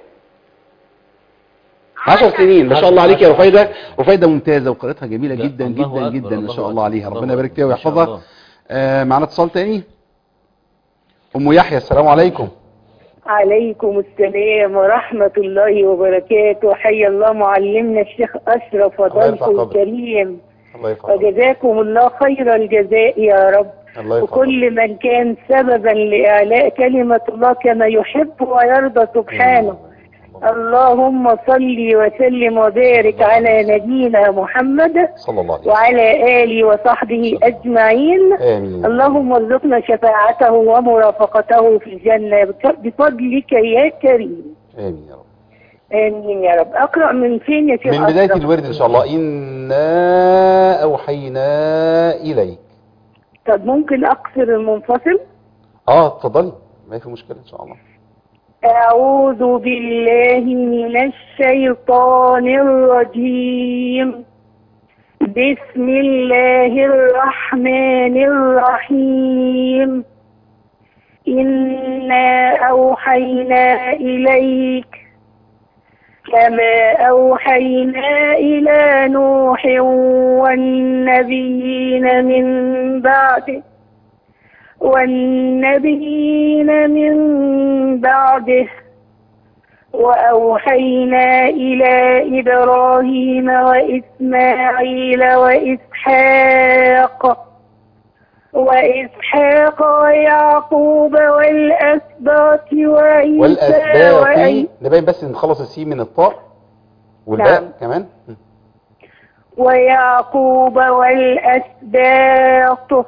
عشر سنين ما شاء الله عليك يا رفيدة رفيدة ممتازة وقراءتها جميلة لا، جدا الله جدا أكبر، جدا ما الله شاء الله عليها أكبر، ربنا الله يبارك فيها أكبر، ما شاء ويحفظها الله. آه معنا اتصال تاني ام يحيى السلام عليكم عليكم السلام ورحمة الله وبركاته حي الله معلمنا الشيخ أشرف الله يرفع وضيفه قدرك. الكريم الله يرفع وجزاكم الله خير الجزاء يا رب الله يرفع وكل من كان سببا لإعلاء كلمة الله كما يحب ويرضى سبحانه اللهم صل وسلم وبارك على نبينا محمد صلى الله عليه وعلى آله وصحبه أجمعين امين اللهم ارزقنا شفاعته ومرافقته في الجنة بفضلك يا كريم امين يا رب آمين يا رب أقرأ من فين يا شيخ من بداية أشرف؟ الورد ان شاء الله انا اوحينا اليك طب ممكن أقصر المنفصل اه اتفضلي ما في مشكلة ان شاء الله أعوذ بالله من الشيطان الرجيم بسم الله الرحمن الرحيم إنا أوحينا إليك كما أوحينا إلى نوح والنبيين من بعده والنبيين من بعده وأوحينا إلى إبراهيم وإسماعيل وإسحاق وإسحاق ويعقوب والأسباط وعيسى والاسباط وعي- نبين بس نخلص السين من الطاء والباء نعم. كمان ويعقوب والأسباط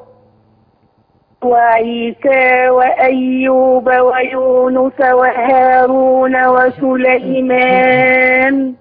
وعيسى وأيوب ويونس وهارون وسليمان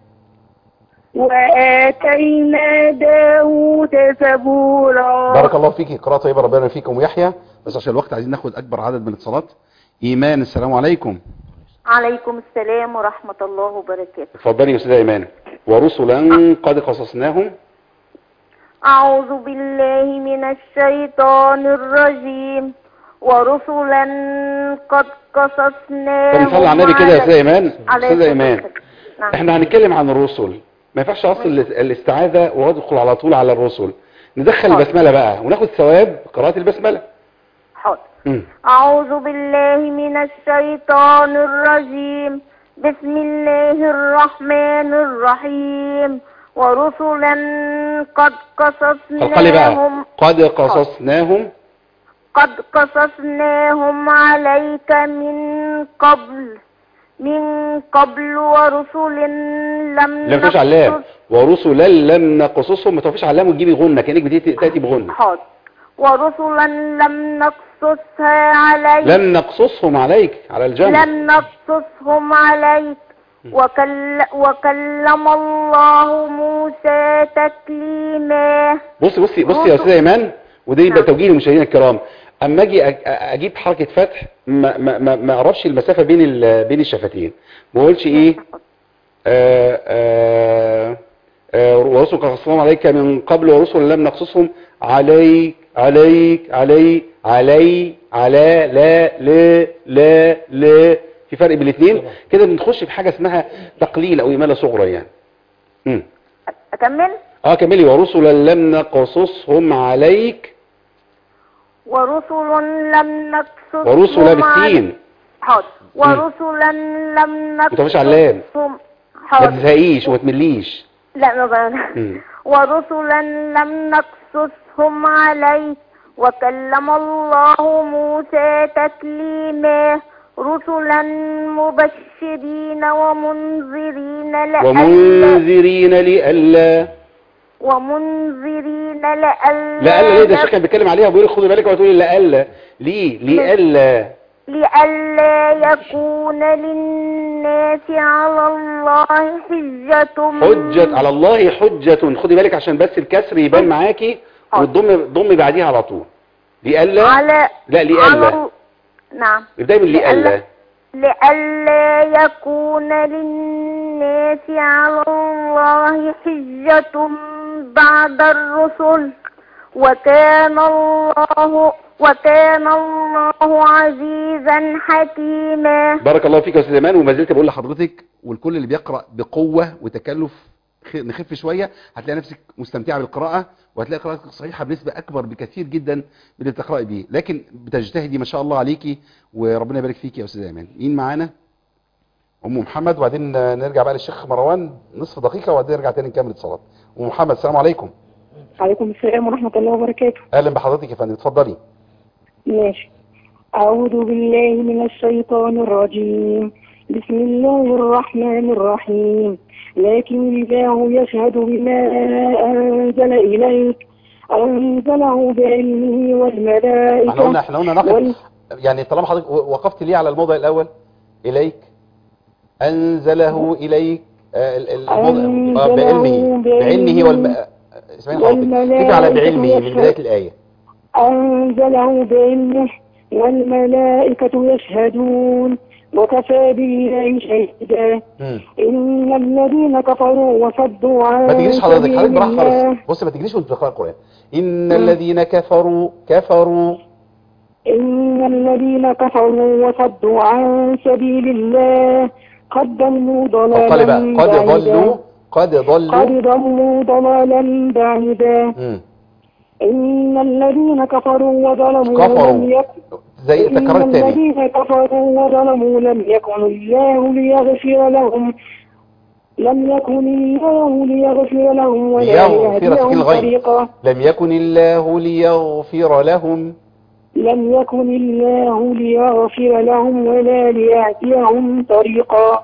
وآتينا داود زبورا بارك الله فيك قراءة طيبة ربنا فيكم يحيى بس عشان الوقت عايزين ناخد اكبر عدد من الاتصالات ايمان السلام عليكم عليكم السلام ورحمة الله وبركاته اتفضلي يا استاذه ايمان ورسلا قد قصصناهم أعوذ بالله من الشيطان الرجيم ورسلا قد قصصناهم طب نصلي على النبي كده يا استاذه ايمان عليكم استاذه ايمان السلام. نعم. احنا هنتكلم عن الرسل ما ينفعش اصل الاس- الاستعاذه وادخل على طول على الرسل ندخل حاضر. البسمله بقى وناخد ثواب قراءه البسمله حاضر مم. أعوذ بالله من الشيطان الرجيم بسم الله الرحمن الرحيم ورسلا قد القلي بقى قصصناهم قد قصصناهم قد قصصناهم عليك من قبل من قبل ورسل لم لا مفيش علام نقصص ورسلا لم نقصصهم ما توفيش علام وتجيبي غنه كانك بتاتي تاتي بغنه حاضر ورسلا لم نقصصها عليك لم نقصصهم عليك على الجمع لم نقصصهم عليك وكل وكلم الله موسى تكليما بصي بصي بصي يا رسل. استاذه ايمان ودي يبقى نعم. توجيه للمشاهدين الكرام اما اجي أج- اجيب حركه فتح ما ما ما, ما اعرفش المسافه بين ال- بين الشفتين ما اقولش ايه آه، آه، آه، ورسل قصصناهم عليك من قبل ورسل لم نقصصهم عليك عليك علي علي على لا لا لا لا في فرق بين الاثنين كده بنخش في حاجه اسمها تقليل او اماله صغرى يعني امم اكمل اه كملي ورسلا لم نقصصهم عليك ورسل لم نقصصهم ورسلا على- بالسين حاضر ورسلا لم متفقش على اللام. نقصصهم ما حاضر تزهقيش وما تمليش لا ما بقى. مم. ورسلا لم نقصصهم عليه وكلم الله موسى تكليما رسلا مبشرين ومنذرين لئلا ومنذرين لئلا ومنذرين لئلا لئلا ليه ده الشيخ كان بيتكلم عليها وبيقول خدي بالك وتقولي لئلا ليه لئلا لئلا يكون للناس على الله حجة حجة على الله حجة خدي بالك عشان بس الكسر يبان معاكي حاضر. والضم ضم بعديها على طول لئلا على لا على لئلا ال- نعم ابدأي من لئلا لئلا يكون للناس على الله حجة بعد الرسل وكان الله وكان الله عزيزا حكيما بارك الله فيك يا استاذ ايمان وما زلت بقول لحضرتك والكل اللي بيقرا بقوه وتكلف خ- نخف شويه هتلاقي نفسك مستمتعه بالقراءه وهتلاقي قراءتك صحيحه بنسبه اكبر بكثير جدا من اللي بتقراي بيه لكن بتجتهدي ما شاء الله عليكي وربنا يبارك فيكي يا استاذ ايمان مين معانا ام محمد وبعدين نرجع بقى للشيخ مروان نصف دقيقه وبعدين نرجع تاني نكمل اتصالات ام محمد السلام عليكم عليكم السلام ورحمة الله وبركاته اهلا بحضرتك يا فندم اتفضلي ماشي أعوذ بالله من الشيطان الرجيم بسم الله الرحمن الرحيم لكن الله يشهد بما أنزل إليك أنزله بعلمه احنا قلنا والملائكة احنا قلنا نقف وال- يعني طالما حضرتك وقفت ليه على الموضع الاول اليك انزله اليك آه، ال- ال- الموضع آه، أنزله بعلمه بعلمه والم... آه، اسمعين حضرتك كيف على بعلمه من بدايه الايه أنزله بعلمه والملائكة يشهدون وكفى بالله شهيدا مم. إن الذين كفروا وصدوا عن ما تجريش حضرتك سبيل حضرتك براحه الله خالص بص ما تجريش وانت بتقرا القران ان الذين كفروا كفروا إن الذين كفروا وصدوا عن سبيل الله قد ضلوا فقال بقى ضلالا قد بعيدا ضلوا قد ضلوا قد ضلوا ضلالا بعيدا مم. إن الذين كفروا وظلموا كفروا. لم يكن زي إن تكرار تاني الذين كفروا وظلموا لم يكن الله ليغفر لهم لم يكن الله ليغفر لهم ولا ليغفر سكين ليهديهم الغين. طريقا لم يكن الله ليغفر لهم لم يكن الله ليغفر لهم ولا ليهديهم طريقا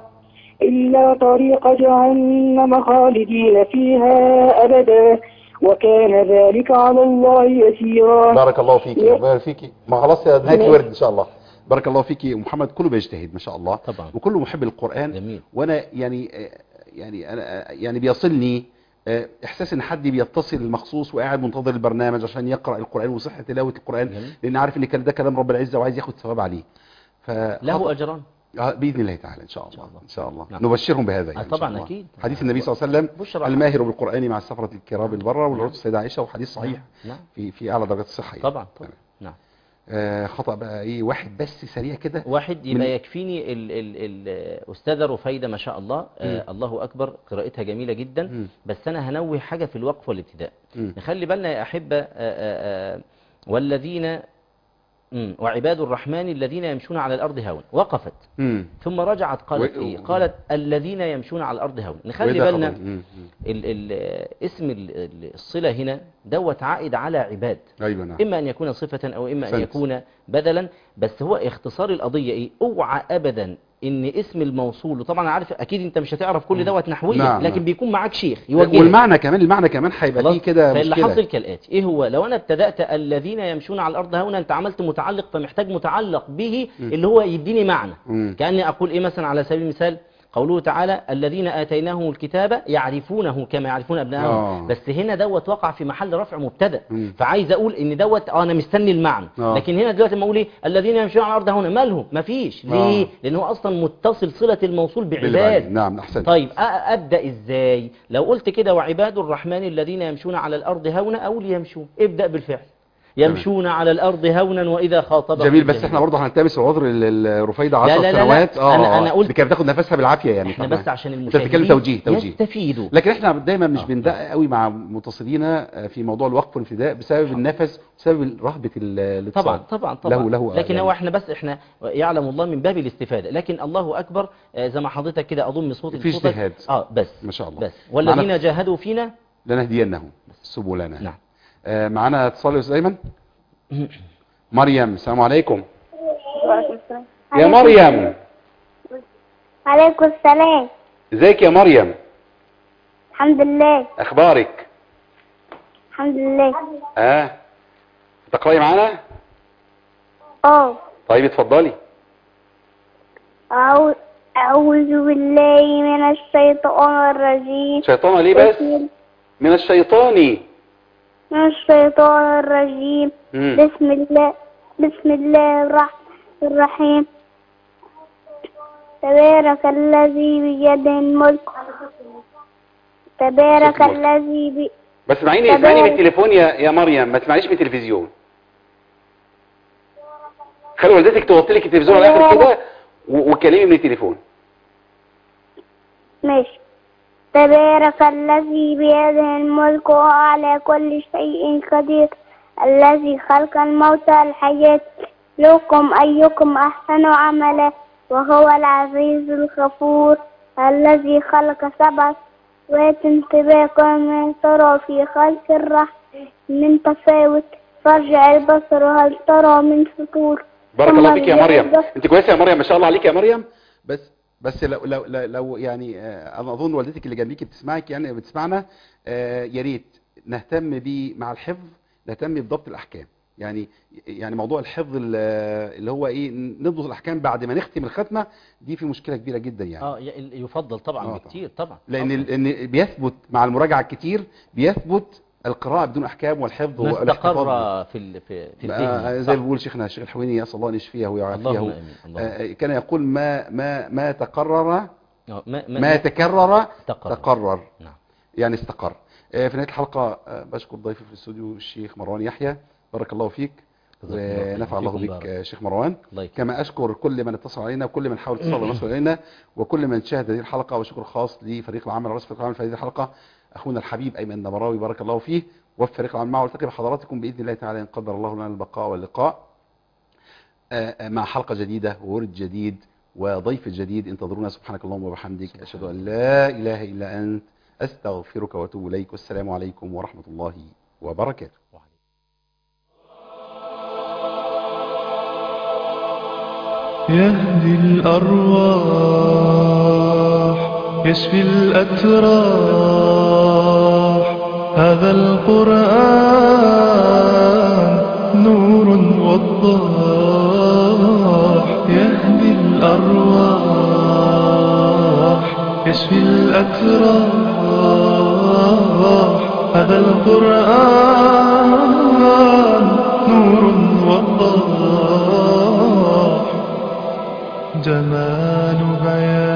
إلا طريق جهنم خالدين فيها أبدا وكان ذلك على الله يسيرا بارك الله فيك يا- ربنا يبارك فيكي ما خلاص يا نهايه ماشي. الورد ان شاء الله بارك الله فيكي محمد كله بيجتهد ما شاء الله طبعا. وكله محب القران جميل. وانا يعني يعني انا يعني بيصلني آه، احساس ان حد بيتصل مخصوص وقاعد منتظر البرنامج عشان يقرا القران وصحه تلاوه القران جميل. لان عارف ان كان ده كلام رب العزه وعايز ياخد ثواب عليه ف له اجران آه، باذن الله تعالى ان شاء الله شاء الله. ان شاء الله نعم. نبشرهم بهذا يعني آه، إن شاء طبعاً الله. أكيد. حديث النبي صلى الله عليه وسلم بشرى. الماهر بالقران مع السفره الكرام البره والعروض السيده عائشه وحديث صحيح نعم في في اعلى درجات الصحه يعني. طبعا طبعا نعم آه خطأ بقى ايه واحد بس سريع كده واحد من- يبقى يكفيني ال ال ال أستاذة رفيدة ما شاء الله آه الله أكبر قراءتها جميلة جدا مم. بس أنا هنوه حاجة في الوقف والابتداء مم. نخلي بالنا يا أحبة آه آه آه والذين مم، وعباد الرحمن الذين يمشون على الأرض هون وقفت مم. ثم رجعت قالت و- إيه قالت الذين يمشون على الأرض هون نخلي وإذا بالنا خطأ. مم. مم. ال ال اسم ال- ال- الصلة هنا دوت عائد على عباد ايوه نعم إما أن يكون صفة أو إما أن أحسنت. يكون بدلا بس هو اختصار القضية إيه اوعى أبدا إن اسم الموصول وطبعا عارف أكيد أنت مش هتعرف كل دوت نحويا نعم، لكن نعم. بيكون معاك شيخ يوجهك والمعنى كمان المعنى كمان هيبقى خلاص فيه كده فاللي حاصل مشكله كالآتي إيه هو لو أنا ابتدأت الذين يمشون على الأرض هنا أنت عملت متعلق فمحتاج متعلق به اللي هو يديني معنى مم. كأني أقول إيه مثلا على سبيل المثال قوله تعالى الذين آتيناهم الكتاب يعرفونه كما يعرفون أبنائهم آه. بس هنا دوت وقع في محل رفع مبتدا مم. فعايز أقول إن دوت آه أنا مستني المعنى آه. لكن هنا دلوقتي لما أقول إيه الذين يمشون على الأرض هنا مالهم مفيش ليه آه. لأن هو أصلا متصل صلة الموصول باللي بعباد بعدين. نعم احسنت طيب أ- أبدأ إزاي لو قلت كده وعباد الرحمن الذين يمشون على الأرض هونا أو ليمشون ابدأ بالفعل يمشون على الأرض هونا وإذا خاطبهم جميل بس الجاهلون. احنا برضه هنلتمس العذر للرفيدة 10 لا، لا، لا، سنوات لا. أنا- أنا قلت- اللي كانت بتاخد نفسها بالعافيه يعني احنا طبعاً. بس عشان انت المشاهدين بتتكلم توجيه توجيه يستفيدوا لكن احنا دايما مش آه، بندقق قوي مع متصلينا في موضوع الوقف والابتداء بسبب النفس بسبب رهبه ال- الاتصال طبعا طبعا طبعا له له لكن يعني. هو احنا بس احنا يعلم الله من باب الاستفادة لكن الله أكبر آه، زي ما حضرتك كده أضم صوتي في لصوتك. اجتهاد. اه بس ما شاء الله بس والذين معنا- جاهدوا فينا لنهدينهم سبلنا نعم آه معانا اتصال يا استاذ ايمن مريم السلام عليكم يا مريم عليكم السلام ازيك يا مريم الحمد لله اخبارك الحمد لله اه تقراي معانا اه طيب اتفضلي أعوذ أعوذ بالله من الشيطان الرجيم شيطان ليه بس بسم من الشيطان من الشيطان الرجيم مم. بسم الله بسم الله الرحمن الرحيم تبارك الذي بيده الملك تبارك صوت الملك. الذي بي... بس اسمعيني تمام. اسمعيني من التليفون يا يا مريم ما تسمعيش من التلفزيون خلي والدتك توطي لك التلفزيون على الاخر كده و- وكلمي من التليفون ماشي تبارك الذي بيده الملك وهو على كل شيء قدير الذي خلق الموت والحياة لكم أيكم أحسن عملا وهو العزيز الغفور الذي خلق سبع سماوات طباقا ما ترى في خلق الرحم من تفاوت فارجع البصر هل ترى من فطور بارك ثم الله فيك يا ارجع مريم البصر انت كويسه يا مريم ما شاء الله عليك يا مريم بس بس لو لو لو, لو يعني آه، انا اظن والدتك اللي جنبيك بتسمعك يعني بتسمعنا آه، يا ريت نهتم ب مع الحفظ نهتم بضبط الاحكام يعني يعني موضوع الحفظ ال- اللي هو ايه نضبط الاحكام بعد ما نختم الختمه دي في مشكله كبيره جدا يعني اه ي- يفضل طبعا آه، بكتير طبعا لان طبعاً. لان بيثبت مع المراجعه الكتير بيثبت القراءه بدون احكام والحفظ ما والاحتفاظ استقر في ال- في في بقى الذهن زي صح. ما بيقول شيخنا الشيخ الحويني اسال الله ان يشفيه ويعافيه اللهم امين اللهم آه، كان يقول ما ما ما تقرر آه، ما ما, ما تكرر تقرر. تقرر نعم يعني استقر آه، في نهايه الحلقه آه، بشكر ضيفي في الاستوديو الشيخ مروان يحيى بارك الله فيك جزاكم الله خير. ونفع الله وفيكم بك بارك. آه، شيخ مروان الله يكرمك كما اشكر كل من اتصل علينا وكل من حاول اتصال ونصل الينا وكل من شاهد هذه الحلقه وشكر خاص لفريق العمل ورئيس فريق العمل في هذه الحلقه اخونا الحبيب ايمن النمراوي بارك الله فيه وفي فريق العمل معه والتقي بحضراتكم باذن الله تعالى ان قدر الله لنا البقاء واللقاء آه، آه، مع حلقه جديده وورد جديد وضيف جديد انتظرونا سبحانك اللهم وبحمدك اشهد ان لا اله الا انت استغفرك واتوب اليك والسلام عليكم ورحمه الله وبركاته يهدي الأرواح يشفي الأتراح هذا القرآن نور وضاح يهدي الأرواح يشفي الأتراح هذا القرآن نور وضاح جمال بيان